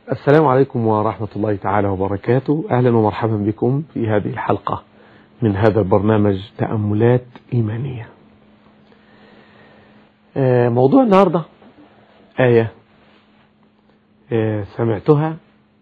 السلام عليكم ورحمة الله تعالى وبركاته أهلا ومرحبا بكم في هذه الحلقة من هذا البرنامج تأملات إيمانية موضوع النهاردة آية سمعتها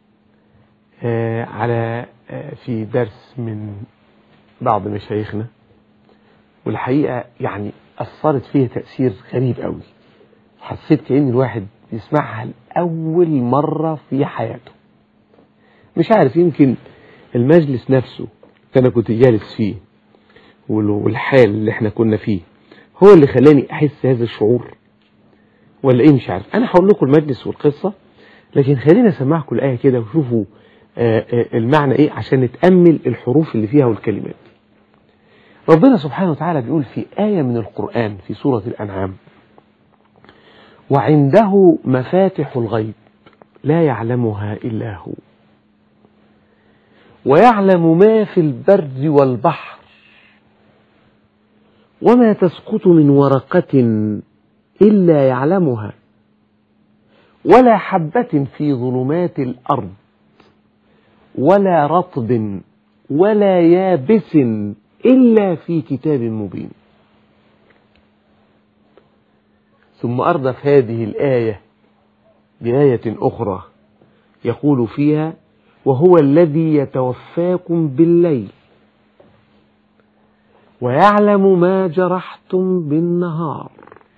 على في درس من بعض مشايخنا والحقيقة يعني أثرت فيها تأثير غريب قوي حسيت كأن الواحد يسمعها لأول مرة في حياته مش عارف يمكن المجلس نفسه اللي أنا كنت جالس فيه والحال اللي احنا كنا فيه هو اللي خلاني أحس هذا الشعور ولا إيه مش عارف أنا هقول لكم المجلس والقصة لكن خلينا أسمعكم الآية كده وشوفوا المعنى إيه عشان نتأمل الحروف اللي فيها والكلمات ربنا سبحانه وتعالى بيقول في آية من القرآن في سورة الأنعام وعنده مفاتح الغيب لا يعلمها إلا هو ويعلم ما في البر والبحر وما تسقط من ورقة إلا يعلمها ولا حبة في ظلمات الأرض ولا رطب ولا يابس إلا في كتاب مبين ثم أردف هذه الآية بآية أخرى يقول فيها وهو الذي يتوفاكم بالليل ويعلم ما جرحتم بالنهار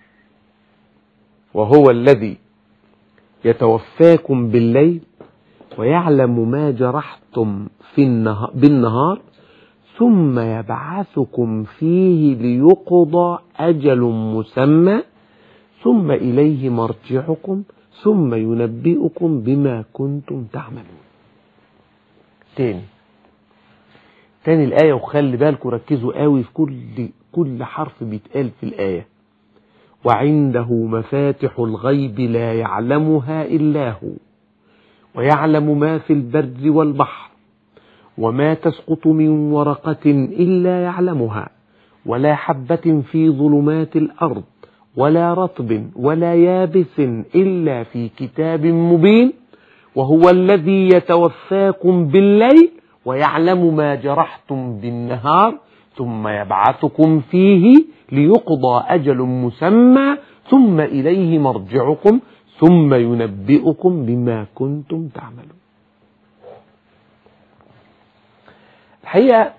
وهو الذي يتوفاكم بالليل ويعلم ما جرحتم في النهار بالنهار ثم يبعثكم فيه ليقضى أجل مسمى ثم إليه مرجعكم ثم ينبئكم بما كنتم تعملون تاني تاني الآية وخلي بالكم ركزوا قوي في كل كل حرف بيتقال في الآية وعنده مفاتح الغيب لا يعلمها إلا هو ويعلم ما في البر والبحر وما تسقط من ورقة إلا يعلمها ولا حبة في ظلمات الأرض ولا رطب ولا يابس إلا في كتاب مبين وهو الذي يتوفاكم بالليل ويعلم ما جرحتم بالنهار ثم يبعثكم فيه ليقضى أجل مسمى ثم إليه مرجعكم ثم ينبئكم بما كنتم تعملون الحقيقة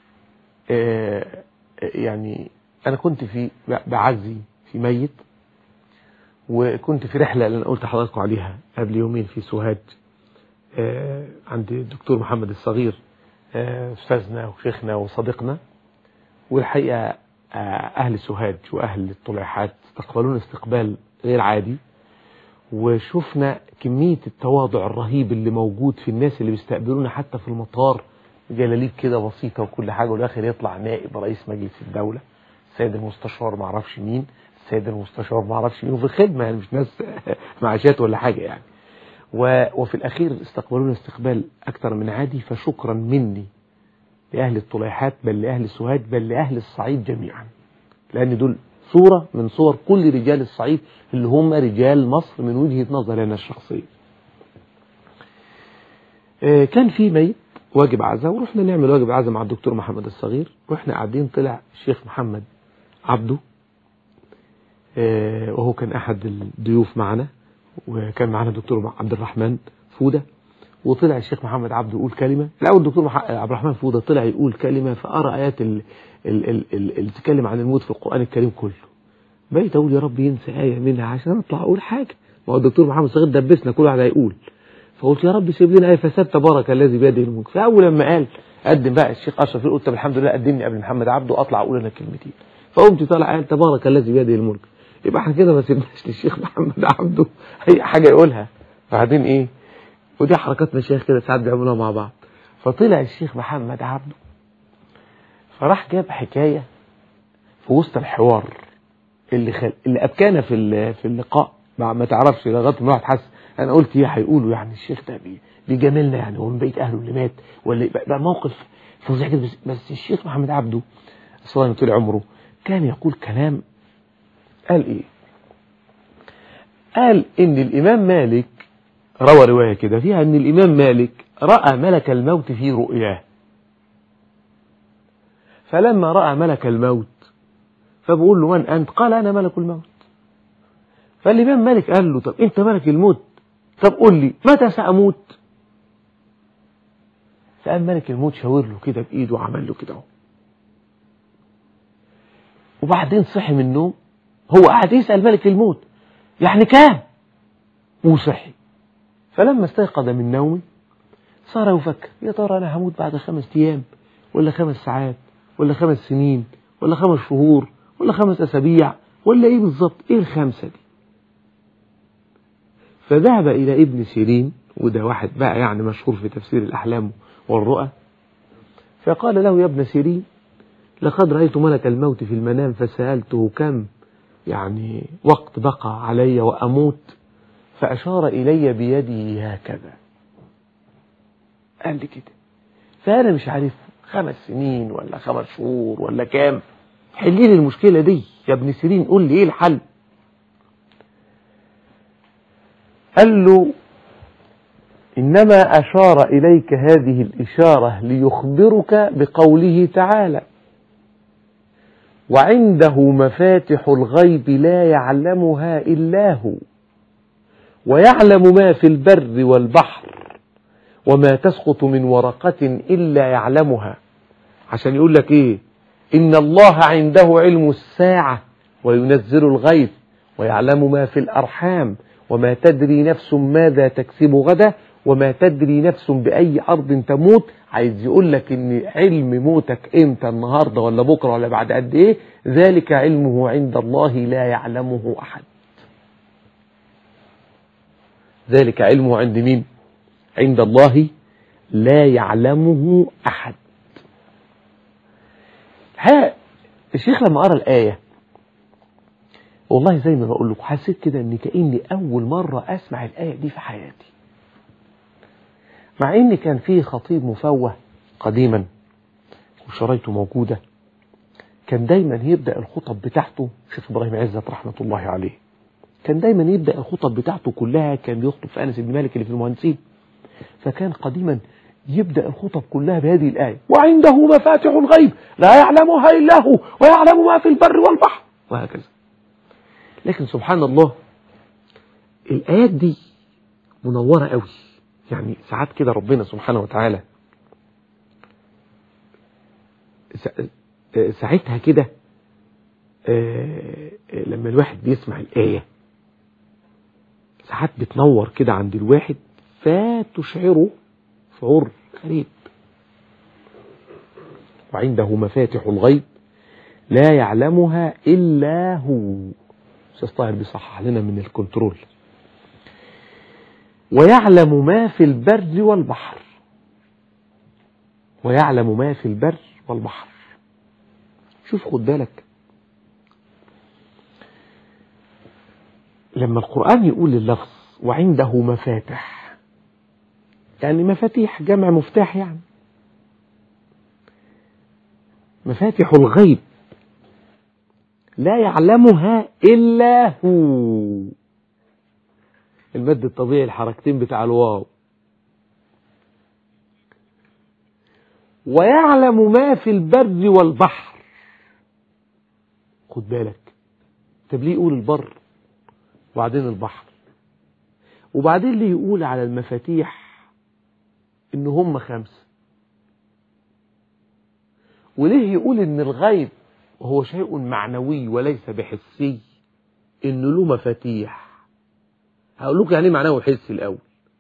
يعني أنا كنت في بعزي في ميت وكنت في رحلة اللي أنا قلت لحضراتكم عليها قبل يومين في سوهاج عند الدكتور محمد الصغير أستاذنا وشيخنا وصديقنا والحقيقة أهل سوهاج وأهل الطليحات استقبلونا استقبال غير عادي وشفنا كمية التواضع الرهيب اللي موجود في الناس اللي بيستقبلونا حتى في المطار جلاليب كده بسيطة وكل حاجة والآخر يطلع نائب رئيس مجلس الدولة السيد المستشار ما اعرفش مين السيد المستشار ما اعرفش مين وفي خدمة يعني مش ناس معاشات ولا حاجة يعني وفي الأخير استقبلونا استقبال أكثر من عادي فشكرا مني لأهل الطليحات بل لأهل السوهاج بل لأهل الصعيد جميعا لأن دول صورة من صور كل رجال الصعيد اللي هم رجال مصر من وجهة نظري أنا الشخصية كان في ميت واجب عزاء ورحنا نعمل واجب عزاء مع الدكتور محمد الصغير واحنا قاعدين طلع الشيخ محمد عبده وهو كان أحد الضيوف معنا وكان معنا الدكتور عبد الرحمن فودة وطلع الشيخ محمد عبده يقول كلمة الأول الدكتور عبد الرحمن فودة طلع يقول كلمة فأرى آيات اللي تتكلم عن الموت في القرآن الكريم كله بقيت أقول يا رب ينسى آية منها عشان أطلع أقول حاجة ما هو الدكتور محمد صغير دبسنا كل واحد هيقول فقلت يا رب سيب لنا آية فساد تبارك الذي بيده الملك فأول لما قال قدم بقى الشيخ أشرف قلت طب الحمد لله قدمني قبل محمد عبده أطلع أقول أنا كلمتين فقمت طالع قال تبارك الذي بيده الملك يبقى احنا كده ما سيبناش للشيخ محمد عبده اي حاجه يقولها بعدين ايه ودي حركات مشايخ كده ساعات بيعملوها مع بعض فطلع الشيخ محمد عبده فراح جاب حكايه في وسط الحوار اللي خل... اللي ابكانا في ال... في اللقاء ما تعرفش لغايه ما الواحد حس انا قلت ايه هيقولوا يعني الشيخ ده بي... بيجاملنا يعني هو من بيت اهله اللي مات ولا بقى موقف فظيع كده بس... بس الشيخ محمد عبده صلى طول عمره كان يقول كلام قال ايه قال ان الامام مالك روى رواية كده فيها أن الإمام مالك رأى ملك الموت في رؤياه فلما رأى ملك الموت فبقول له من أنت قال أنا ملك الموت فالإمام مالك قال له طب أنت ملك الموت طب قول لي متى سأموت فقام ملك الموت شاور له كده بإيده وعمل له كده اهو وبعدين صحي من النوم هو قاعد يسأل ملك الموت يعني كام وصحي فلما استيقظ من نومه صار يفكر يا ترى أنا هموت بعد خمس أيام ولا خمس ساعات ولا خمس سنين ولا خمس شهور ولا خمس أسابيع ولا إيه بالظبط إيه الخمسة دي فذهب إلى ابن سيرين وده واحد بقى يعني مشهور في تفسير الأحلام والرؤى فقال له يا ابن سيرين لقد رأيت ملك الموت في المنام فسألته كم يعني وقت بقى علي وأموت فأشار إلي بيده هكذا قال لي كده فأنا مش عارف خمس سنين ولا خمس شهور ولا كام حل لي المشكلة دي يا ابن سيرين قول لي ايه الحل قال له إنما أشار إليك هذه الإشارة ليخبرك بقوله تعالى وعنده مفاتح الغيب لا يعلمها إلا هو ويعلم ما في البر والبحر وما تسقط من ورقة إلا يعلمها عشان يقول لك إيه إن الله عنده علم الساعة وينزل الغيث ويعلم ما في الأرحام وما تدري نفس ماذا تكسب غدا وما تدري نفس بأي أرض تموت عايز يقول لك إن علم موتك إمتى النهاردة ولا بكرة ولا بعد قد إيه ذلك علمه عند الله لا يعلمه أحد ذلك علمه عند مين عند الله لا يعلمه أحد ها الشيخ لما قرأ الآية والله زي ما بقول لكم حسيت كده ان كأني أول مرة أسمع الآية دي في حياتي مع ان كان فيه خطيب مفوه قديما وشرايطه موجودة كان دايما يبدأ الخطب بتاعته شيخ إبراهيم عزت رحمة الله عليه كان دايما يبدأ الخطب بتاعته كلها كان بيخطب في أنس بن مالك اللي في المهندسين فكان قديما يبدأ الخطب كلها بهذه الآية وعنده مفاتح الغيب لا يعلمها إلا هو ويعلم ما في البر والبحر وهكذا لكن سبحان الله الآيات دي منورة قوي يعني ساعات كده ربنا سبحانه وتعالى ساعتها كده لما الواحد بيسمع الآية ساعات بتنور كده عند الواحد فتشعره شعور غريب وعنده مفاتح الغيب لا يعلمها إلا هو أستاذ طاهر بيصحح لنا من الكنترول ويعلم ما في البر والبحر ويعلم ما في البر والبحر شوف خد بالك لما القرآن يقول اللفظ وعنده مفاتح يعني مفاتيح جمع مفتاح يعني مفاتح الغيب لا يعلمها إلا هو المد الطبيعي الحركتين بتاع الواو ويعلم ما في البر والبحر خد بالك طب ليه يقول البر وبعدين البحر وبعدين ليه يقول على المفاتيح ان هم خمسة وليه يقول ان الغيب وهو شيء معنوي وليس بحسي انه له مفاتيح هقول لكم يعني ايه معنوي حسي الاول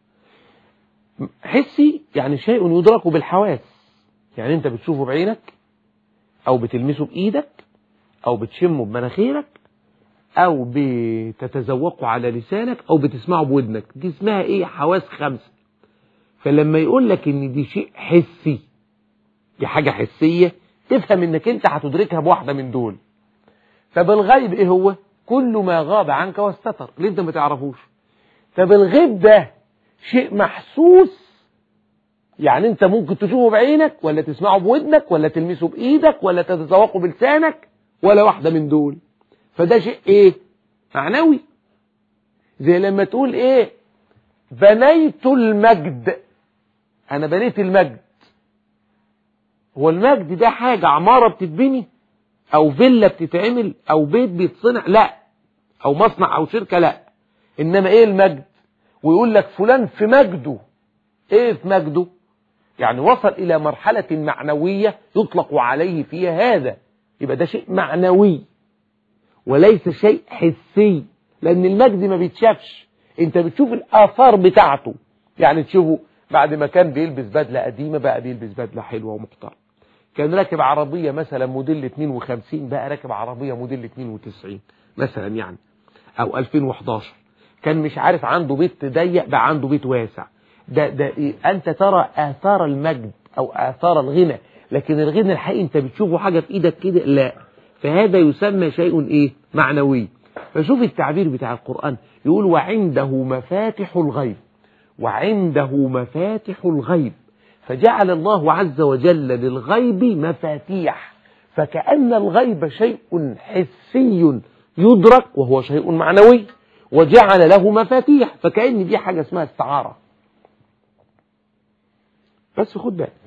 حسي يعني شيء يدرك بالحواس يعني انت بتشوفه بعينك او بتلمسه بايدك او بتشمه بمناخيرك او بتتذوقه على لسانك او بتسمعه بودنك دي اسمها ايه حواس خمسة فلما يقول لك ان دي شيء حسي دي حاجة حسية تفهم انك انت هتدركها بواحدة من دول فبالغيب ايه هو كل ما غاب عنك واستتر اللي انت ما تعرفوش فبالغيب ده شيء محسوس يعني انت ممكن تشوفه بعينك ولا تسمعه بودنك ولا تلمسه بايدك ولا تتذوقه بلسانك ولا واحدة من دول فده شيء ايه معنوي زي لما تقول ايه بنيت المجد انا بنيت المجد هو المجد ده حاجة عمارة بتتبني او فيلا بتتعمل او بيت بيتصنع لا او مصنع او شركة لا انما ايه المجد ويقول لك فلان في مجده ايه في مجده يعني وصل الى مرحلة معنوية يطلق عليه فيها هذا يبقى ده شيء معنوي وليس شيء حسي لان المجد ما بيتشافش انت بتشوف الاثار بتاعته يعني تشوفه بعد ما كان بيلبس بدلة قديمة بقى بيلبس بدلة حلوة ومحترمة كان راكب عربية مثلا موديل 52 بقى راكب عربية موديل 92 مثلا يعني او 2011 كان مش عارف عنده بيت ضيق بقى عنده بيت واسع ده ده إيه؟ انت ترى اثار المجد او اثار الغنى لكن الغنى الحقيقي انت بتشوفه حاجة في ايدك كده لا فهذا يسمى شيء ايه معنوي فشوف التعبير بتاع القرآن يقول وعنده مفاتح الغيب وعنده مفاتح الغيب فجعل الله عز وجل للغيب مفاتيح فكأن الغيب شيء حسي يدرك وهو شيء معنوي وجعل له مفاتيح فكأن دي حاجة اسمها استعارة بس خد بالك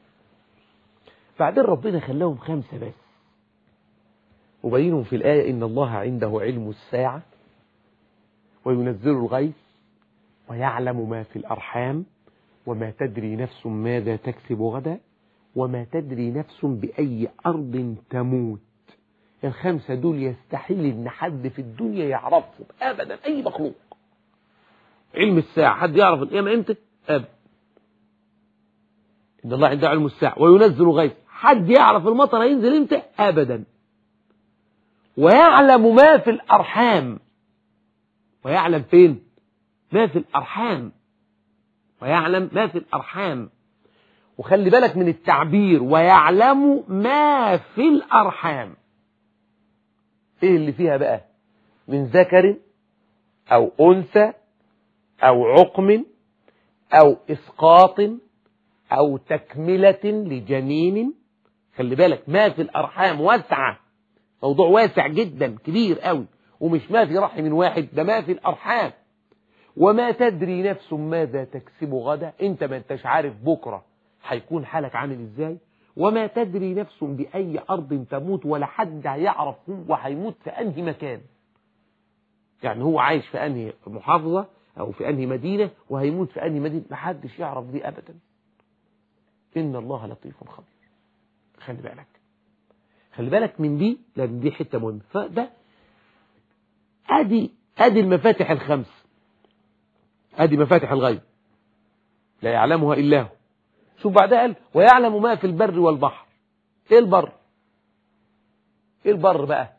بعدين ربنا خلاهم خمسة بس وبينهم في الآية إن الله عنده علم الساعة وينزل الغيث ويعلم ما في الأرحام وما تدري نفس ماذا تكسب غدا وما تدري نفس بأي أرض تموت الخمسة دول يستحيل إن حد في الدنيا يعرفهم أبدا أي مخلوق علم الساعة حد يعرف القيامة إمتى أبدا إن الله عنده علم الساعة وينزل غيث حد يعرف المطر هينزل إمتى أبدا ويعلم ما في الأرحام ويعلم فين ما في الأرحام ويعلم ما في الأرحام وخلي بالك من التعبير ويعلم ما في الأرحام ايه اللي فيها بقى من ذكر او انثى او عقم او اسقاط او تكملة لجنين خلي بالك ما في الارحام واسعة موضوع واسع جدا كبير قوي ومش ما في رحم واحد ده ما في الارحام وما تدري نفس ماذا تكسب غدا انت ما انتش عارف بكرة هيكون حالك عامل ازاي وما تدري نفس بأي أرض تموت ولا حد هيعرف هو هيموت في أنهي مكان يعني هو عايش في أنهي محافظة أو في أنهي مدينة وهيموت في أنهي مدينة محدش يعرف دي أبدا إن الله لطيف خبير خلي بالك خلي بالك من دي لأن دي حتة مهمة فده أدي أدي المفاتح الخمس أدي مفاتح الغيب لا يعلمها إلا هو شوف بعدها قال ويعلم ما في البر والبحر ايه البر ايه البر بقى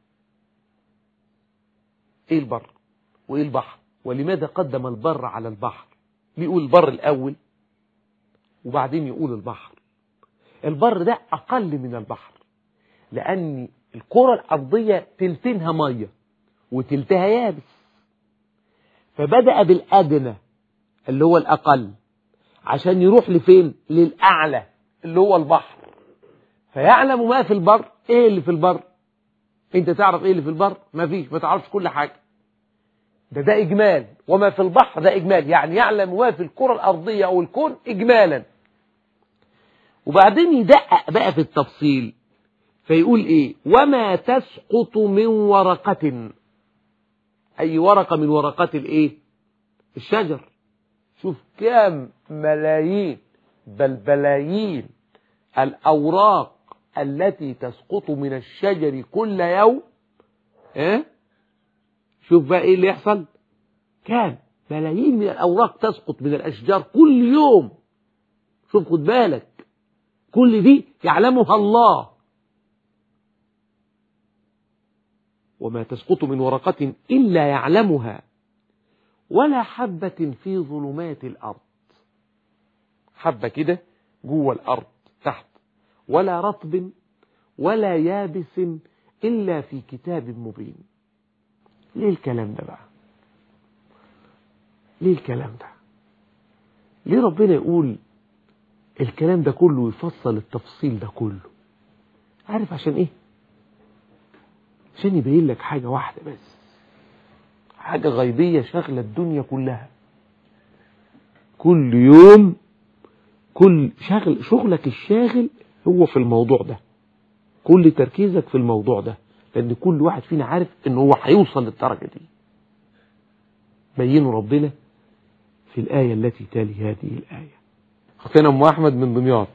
ايه البر وايه البحر ولماذا قدم البر على البحر بيقول البر الاول وبعدين يقول البحر البر ده اقل من البحر لان الكرة الارضية تلتينها مية وتلتها يابس فبدأ بالادنى اللي هو الاقل عشان يروح لفين للأعلى اللي هو البحر فيعلم ما في البر ايه اللي في البر انت تعرف ايه اللي في البر ما فيش ما تعرفش كل حاجة ده ده اجمال وما في البحر ده اجمال يعني يعلم ما في الكرة الارضية او الكون اجمالا وبعدين يدقق بقى في التفصيل فيقول ايه وما تسقط من ورقة اي ورقة من ورقات الايه الشجر شوف كام ملايين بل بلايين الأوراق التي تسقط من الشجر كل يوم اه؟ شوف بقى ايه اللي يحصل كام ملايين من الأوراق تسقط من الأشجار كل يوم شوف خد بالك كل دي يعلمها الله وما تسقط من ورقة إلا يعلمها ولا حبة في ظلمات الأرض حبة كده جوه الأرض تحت ولا رطب ولا يابس إلا في كتاب مبين ليه الكلام ده بقى ليه الكلام ده ليه ربنا يقول الكلام ده كله يفصل التفصيل ده كله عارف عشان ايه عشان يبين لك حاجة واحدة بس حاجة غيبية شغلة الدنيا كلها كل يوم كل شغل شغلك الشاغل هو في الموضوع ده كل تركيزك في الموضوع ده لأن كل واحد فينا عارف إن هو هيوصل للدرجة دي بينه ربنا في الآية التي تالي هذه الآية أختنا أم أحمد من دمياط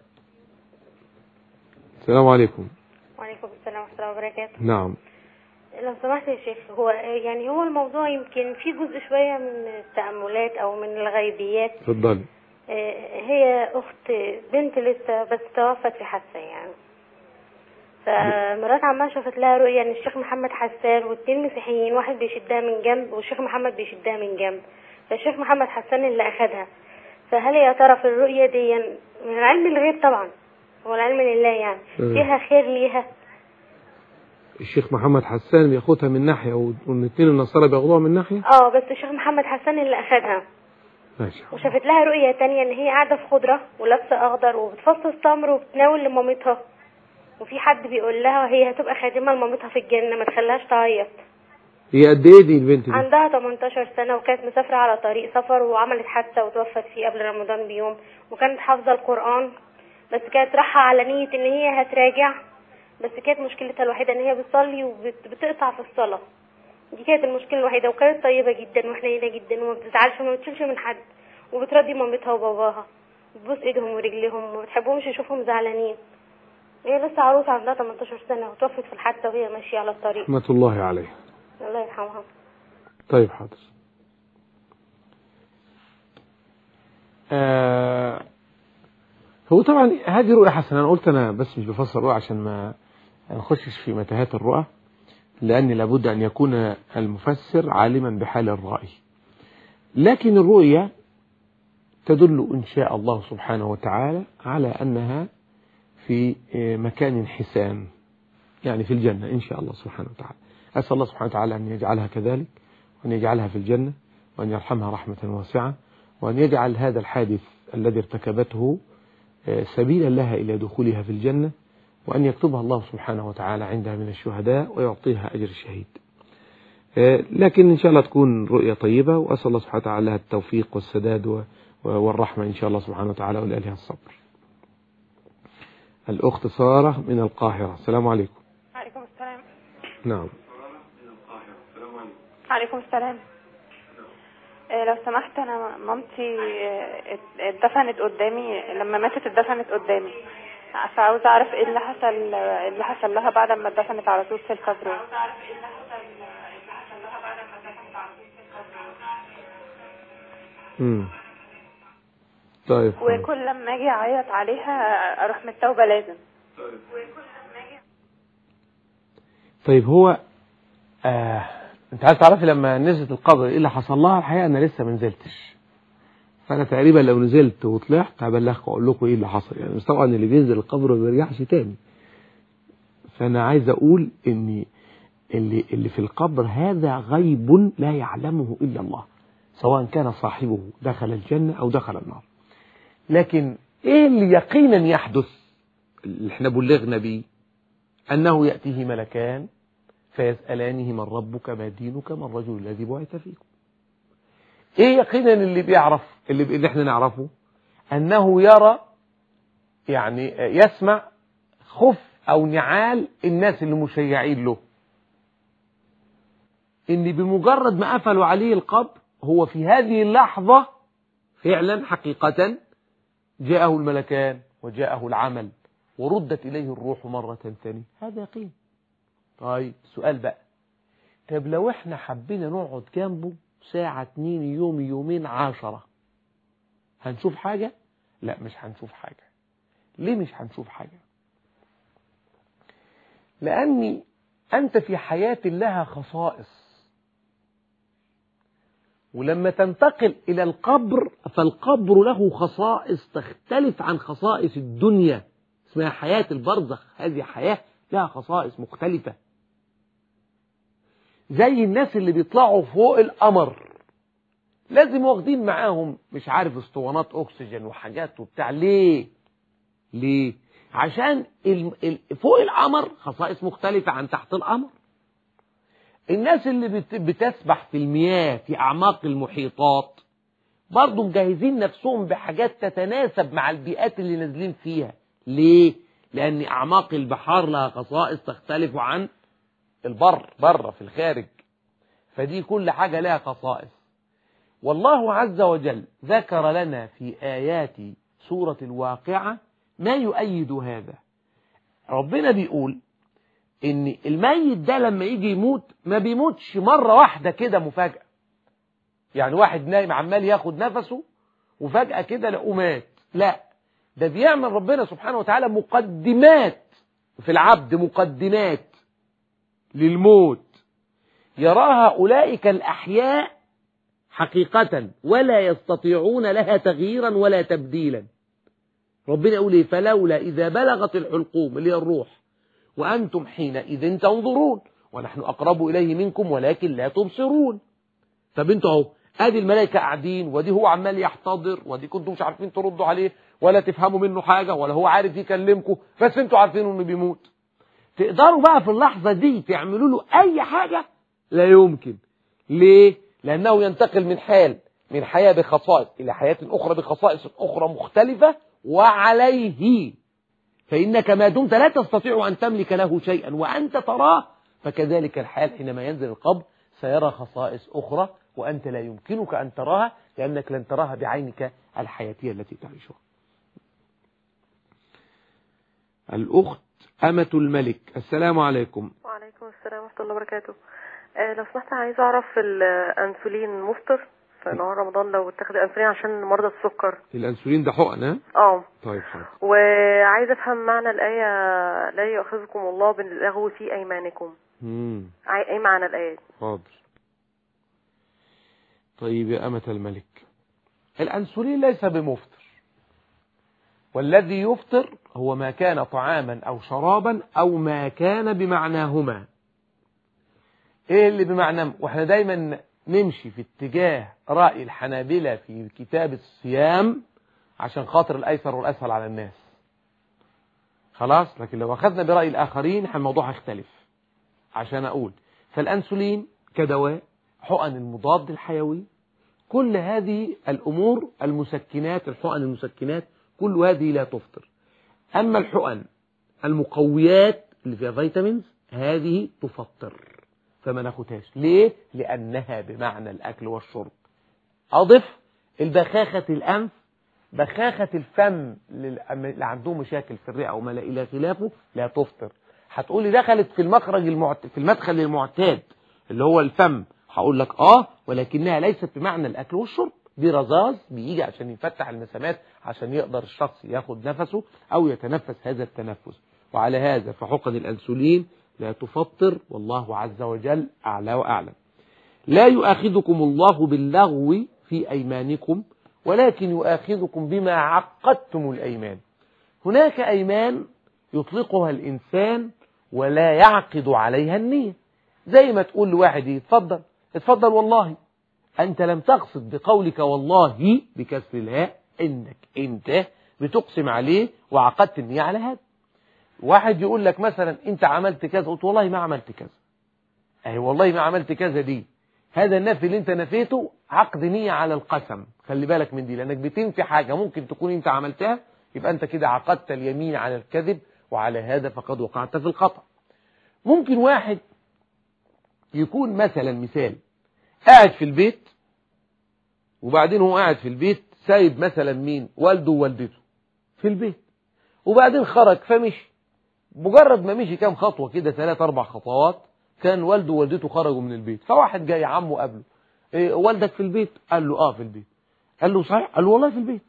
السلام عليكم وعليكم السلام ورحمة الله وبركاته نعم لو سمحت يا شيخ هو يعني هو الموضوع يمكن في جزء شوية من التأملات أو من الغيبيات اتفضلي آه، هي أخت بنت لسه بس توفت في حادثة يعني فمرات عمها شافت لها رؤية إن الشيخ محمد حسان واتنين مسيحيين واحد بيشدها من جنب والشيخ محمد بيشدها من جنب فالشيخ محمد حسان اللي أخدها فهل يا ترى في الرؤية دي من علم الغيب طبعا هو العلم لله يعني مم. فيها خير ليها الشيخ محمد حسان بياخدها من ناحية والاثنين النصارى بياخدوها من ناحية اه بس الشيخ محمد حسان اللي أخدها ماشي وشافت لها رؤية تانية ان هي قاعدة في خضرة ولابسة اخضر وبتفصص تمر وبتناول لمامتها وفي حد بيقول لها هي هتبقى خادمة لمامتها في الجنة ما تخليهاش تعيط هي قد ايه دي البنت دي عندها 18 سنة وكانت مسافرة على طريق سفر وعملت حادثة وتوفت فيه قبل رمضان بيوم وكانت حافظة القرآن بس كانت رايحة على نية ان هي هتراجع بس كانت مشكلتها الوحيدة ان هي بتصلي وبتقطع في الصلاة دي كانت المشكلة الوحيدة وكانت طيبة جدا وحنينة جدا وما بتزعلش وما بتشيلش من حد وبترضي مامتها وباباها بتبوس ايدهم ورجليهم وما بتحبهمش يشوفهم زعلانين هي لسه عروسة عندها 18 سنة وتوفت في الحادثة وهي ماشية على الطريق رحمة الله عليه الله يرحمها طيب حاضر آه هو طبعا هذه رؤية حسنة أنا قلت أنا بس مش بفسر رؤية عشان ما نخشش في متاهات الرؤى لأن لابد أن يكون المفسر عالما بحال الرأي لكن الرؤية تدل إن شاء الله سبحانه وتعالى على أنها في مكان حسان يعني في الجنة إن شاء الله سبحانه وتعالى أسأل الله سبحانه وتعالى أن يجعلها كذلك وأن يجعلها في الجنة وأن يرحمها رحمة واسعة وأن يجعل هذا الحادث الذي ارتكبته سبيلا لها إلى دخولها في الجنة وأن يكتبها الله سبحانه وتعالى عندها من الشهداء ويعطيها أجر الشهيد لكن إن شاء الله تكون رؤية طيبة وأسأل الله سبحانه وتعالى لها التوفيق والسداد والرحمة إن شاء الله سبحانه وتعالى ولأهلها الصبر الأخت سارة من القاهرة السلام عليكم عليكم السلام نعم عليكم السلام آه، لو سمحت انا مامتي آه، اتدفنت قدامي لما ماتت اتدفنت قدامي فعاوزه اعرف ايه اللي حصل ايه اللي حصل لها بعد ما اتدفنت على طول في القبر مم. طيب خلاص. وكل لما اجي اعيط عليها اروح من التوبه لازم طيب هو آه انت عايز تعرفي لما نزلت القبر ايه اللي حصل لها الحقيقه انا لسه ما نزلتش فانا تقريبا لو نزلت وطلعت هبلغكم اقول لكم ايه اللي حصل يعني بس طبعا اللي بينزل القبر ما بيرجعش تاني فانا عايز اقول ان اللي اللي في القبر هذا غيب لا يعلمه الا الله سواء كان صاحبه دخل الجنه او دخل النار لكن ايه اللي يقينا يحدث اللي احنا بلغنا بيه أنه يأتيه ملكان فيسألانه من ربك ما دينك ما الرجل الذي بعث فيكم ايه يقينا اللي بيعرف اللي, اللي احنا نعرفه انه يرى يعني يسمع خف او نعال الناس اللي مشيعين له ان بمجرد ما قفلوا عليه القبر هو في هذه اللحظة فعلا حقيقة جاءه الملكان وجاءه العمل وردت إليه الروح مرة ثانية هذا يقين طيب سؤال بقى طب لو احنا حبينا نقعد جنبه ساعة اتنين يوم يومين عشرة هنشوف حاجة لا مش هنشوف حاجة ليه مش هنشوف حاجة لأني أنت في حياة لها خصائص ولما تنتقل إلى القبر فالقبر له خصائص تختلف عن خصائص الدنيا اسمها حياة البرزخ هذه حياة لها خصائص مختلفة زي الناس اللي بيطلعوا فوق القمر لازم واخدين معاهم مش عارف اسطوانات اكسجين وحاجات وبتاع ليه ليه عشان ال... ال... فوق القمر خصائص مختلفة عن تحت القمر الناس اللي بت... بتسبح في المياه في أعماق المحيطات برضه مجهزين نفسهم بحاجات تتناسب مع البيئات اللي نازلين فيها ليه لان اعماق البحار لها خصائص تختلف عن البر بره في الخارج فدي كل حاجة لها خصائص والله عز وجل ذكر لنا في آيات سورة الواقعة ما يؤيد هذا ربنا بيقول ان الميت ده لما يجي يموت ما بيموتش مرة واحدة كده مفاجأة يعني واحد نايم عمال ياخد نفسه وفجأة كده لقوه مات لا ده بيعمل ربنا سبحانه وتعالى مقدمات في العبد مقدمات للموت يراها أولئك الأحياء حقيقة ولا يستطيعون لها تغييرا ولا تبديلا ربنا يقول إيه فلولا إذا بلغت الحلقوم اللي هي الروح وأنتم حينئذ تنظرون ونحن أقرب إليه منكم ولكن لا تبصرون طب انتوا اهو ادي الملائكة قاعدين ودي هو عمال يحتضر ودي كنتوا مش عارفين تردوا عليه ولا تفهموا منه حاجة ولا هو عارف يكلمكم بس انتوا عارفين انه بيموت تقدروا بقى في اللحظة دي تعملوا له اي حاجة لا يمكن ليه لانه ينتقل من حال من حياة بخصائص الى حياة اخرى بخصائص اخرى مختلفة وعليه فانك ما دمت لا تستطيع ان تملك له شيئا وانت تراه فكذلك الحال حينما ينزل القبر سيرى خصائص أخرى وأنت لا يمكنك أن تراها لأنك لن تراها بعينك الحياتية التي تعيشها الأخت أمة الملك السلام عليكم وعليكم السلام ورحمة الله وبركاته آه لو سمحت عايزة أعرف الأنسولين مفطر في نهار رمضان لو اتخذ أنسولين عشان مرضى السكر الأنسولين ده حقن ها؟ اه طيب حاضر وعايزة أفهم معنى الآية لا يؤاخذكم الله باللغو في أيمانكم مم. عاي- أي معنى الآية حاضر طيب يا أمة الملك الأنسولين ليس بمفطر والذي يفطر هو ما كان طعاما أو شرابا أو ما كان بمعناهما إيه اللي بمعنى وإحنا دايما نمشي في اتجاه رأي الحنابلة في كتاب الصيام عشان خاطر الأيسر والأسهل على الناس خلاص لكن لو أخذنا برأي الآخرين الموضوع هيختلف عشان أقول فالأنسولين كدواء حقن المضاد الحيوي كل هذه الأمور المسكنات الحقن المسكنات كل هذه لا تفطر أما الحقن المقويات اللي فيها فيتامينز هذه تفطر فما ناخدهاش ليه؟ لأنها بمعنى الأكل والشرب أضف البخاخة الأنف بخاخة الفم لل- اللي عندهم مشاكل في الرئة وما لا إلى خلافه لا تفطر هتقولي دخلت في المخرج المعت... في المدخل المعتاد اللي هو الفم هقول لك اه ولكنها ليست بمعنى الاكل والشرب دي رذاذ بيجي عشان يفتح المسامات عشان يقدر الشخص ياخد نفسه او يتنفس هذا التنفس وعلى هذا فحقن الانسولين لا تفطر والله عز وجل اعلى واعلم لا يؤاخذكم الله باللغو في ايمانكم ولكن يؤاخذكم بما عقدتم الايمان هناك ايمان يطلقها الانسان ولا يعقد عليها النيه زي ما تقول لواحد إيه، اتفضل اتفضل والله أنت لم تقصد بقولك والله بكسر الهاء إنك أنت بتقسم عليه وعقدت النية على هذا واحد يقول لك مثلا أنت عملت كذا قلت والله ما عملت كذا أي والله ما عملت كذا دي هذا النفي اللي انت نفيته عقد نية على القسم خلي بالك من دي لأنك بتنفي حاجة ممكن تكون انت عملتها يبقى انت كده عقدت اليمين على الكذب وعلى هذا فقد وقعت في الخطأ ممكن واحد يكون مثلا مثال قاعد في البيت وبعدين هو قاعد في البيت سايب مثلا مين والده ووالدته في البيت وبعدين خرج فمشي مجرد ما مشي كام خطوة كده ثلاث أربع خطوات كان والده ووالدته خرجوا من البيت فواحد جاي عمه قبله إيه والدك في البيت قال له اه في البيت قال له صحيح قال له والله في البيت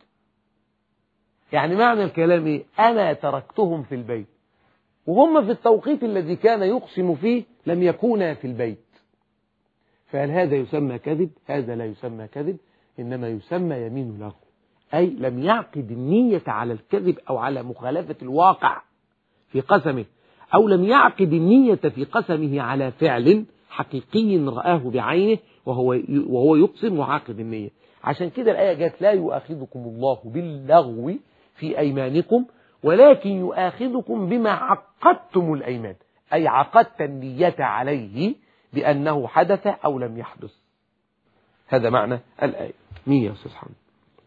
يعني معنى الكلام ايه انا تركتهم في البيت وهم في التوقيت الذي كان يقسم فيه لم يكونا في البيت فهل هذا يسمى كذب هذا لا يسمى كذب إنما يسمى يمين له أي لم يعقد النية على الكذب أو على مخالفة الواقع في قسمه أو لم يعقد النية في قسمه على فعل حقيقي رآه بعينه وهو وهو يقسم وعاقد النية عشان كده الآية جت لا يؤاخذكم الله باللغو في أيمانكم ولكن يؤاخذكم بما عقدتم الأيمان أي عقدت النية عليه بأنه حدث أو لم يحدث هذا معنى الآية مين يا استاذ حمد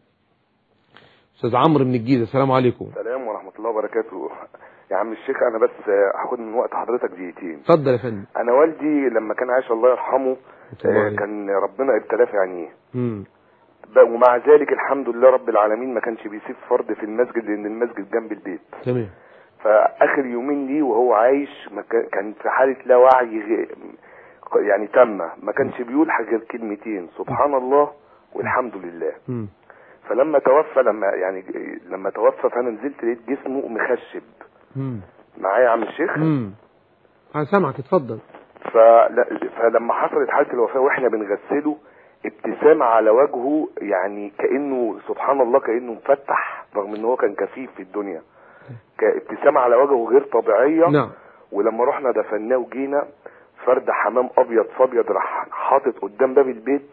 استاذ عمرو من الجيزه السلام عليكم السلام ورحمة الله وبركاته يا عم الشيخ أنا بس هاخد من وقت حضرتك دقيقتين اتفضل يا فندم أنا والدي لما كان عايش الله يرحمه الله آه، عليك. كان ربنا ابتلاه في عينيه امم ب- ومع ذلك الحمد لله رب العالمين ما كانش بيسيب فرد في المسجد لأن المسجد جنب البيت تمام فآخر يومين ليه وهو عايش ما كان- كان في حالة لا وعي غ- يعني تامة ما كانش بيقول حاجة غير كلمتين سبحان الله والحمد لله امم فلما توفى لما يعني لما توفى فانا نزلت لقيت جسمه مخشب امم معايا يا عم الشيخ امم انا سامعك اتفضل فلا فلما حصلت حاله الوفاه واحنا بنغسله ابتسامه على وجهه يعني كانه سبحان الله كانه مفتح رغم ان هو كان كفيف في الدنيا كابتسامه على وجهه غير طبيعيه نعم ولما رحنا دفناه وجينا فرد حمام ابيض فابيض راح حاطط قدام باب البيت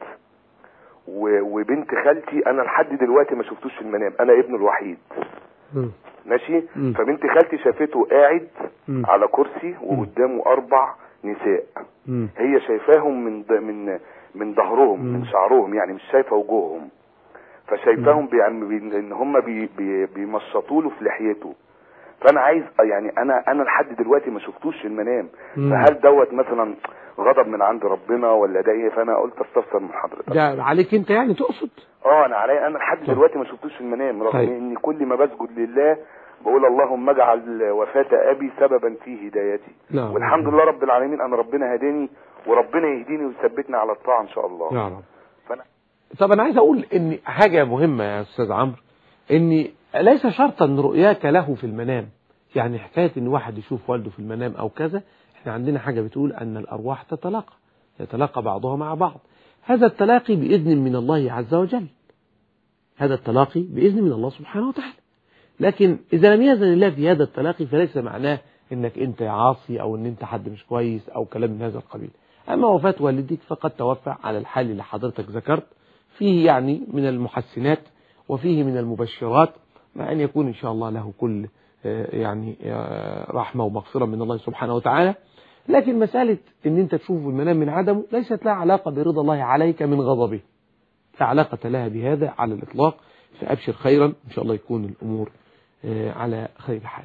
و- وبنت خالتي انا لحد دلوقتي ما شفتوش في المنام انا ابنه الوحيد مم. ماشي مم. فبنت خالتي شافته قاعد مم. على كرسي وقدامه اربع نساء مم. هي شايفاهم من ض- من من ظهرهم مم. من شعرهم يعني مش شايفه وجوههم فشايفاهم بيعم- بي ان هم بي بي بيمشطوا له في لحيته فانا عايز يعني انا انا لحد دلوقتي ما شفتوش في المنام مم. فهل دوت مثلا غضب من عند ربنا ولا ده ايه فانا قلت استفسر من حضرتك ده عليك انت يعني تقصد اه انا عليا انا لحد طيب. دلوقتي ما شفتوش في المنام رغم طيب. اني كل ما بسجد لله بقول اللهم اجعل وفاة ابي سببا في هدايتي نعم. والحمد لله رب العالمين انا ربنا هداني وربنا يهديني ويثبتني على الطاعه ان شاء الله يا رب فانا طب انا عايز اقول ان حاجة مهمة يا استاذ عمرو ان ليس شرطا رؤياك له في المنام يعني حكاية ان واحد يشوف والده في المنام او كذا احنا عندنا حاجة بتقول ان الارواح تتلاقى يتلاقى بعضها مع بعض هذا التلاقي بإذن من الله عز وجل هذا التلاقي بإذن من الله سبحانه وتعالى لكن إذا لم يأذن الله في هذا التلاقي فليس معناه انك انت عاصي او ان انت حد مش كويس او كلام من هذا القبيل اما وفاة والدك فقد توفى على الحال اللي حضرتك ذكرت فيه يعني من المحسنات وفيه من المبشرات مع ان يكون ان شاء الله له كل آه، يعني آه، رحمة ومغفرة من الله سبحانه وتعالى لكن مسألة ان انت تشوف المنام من عدمه ليست لها علاقة برضا الله عليك من غضبه لا علاقة لها بهذا على الإطلاق فأبشر خيرا إن شاء الله يكون الأمور آه، على خير حال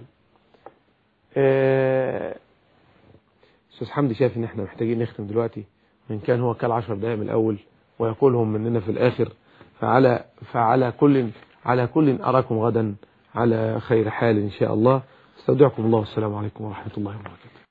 آه، أستاذ حمدي شايف إن إحنا محتاجين نختم دلوقتي وإن كان هو كل عشر دقائق من الأول ويقولهم مننا في الآخر فعلى فعلى كل على كل أراكم غدا على خير حال إن شاء الله استودعكم الله والسلام عليكم ورحمة الله وبركاته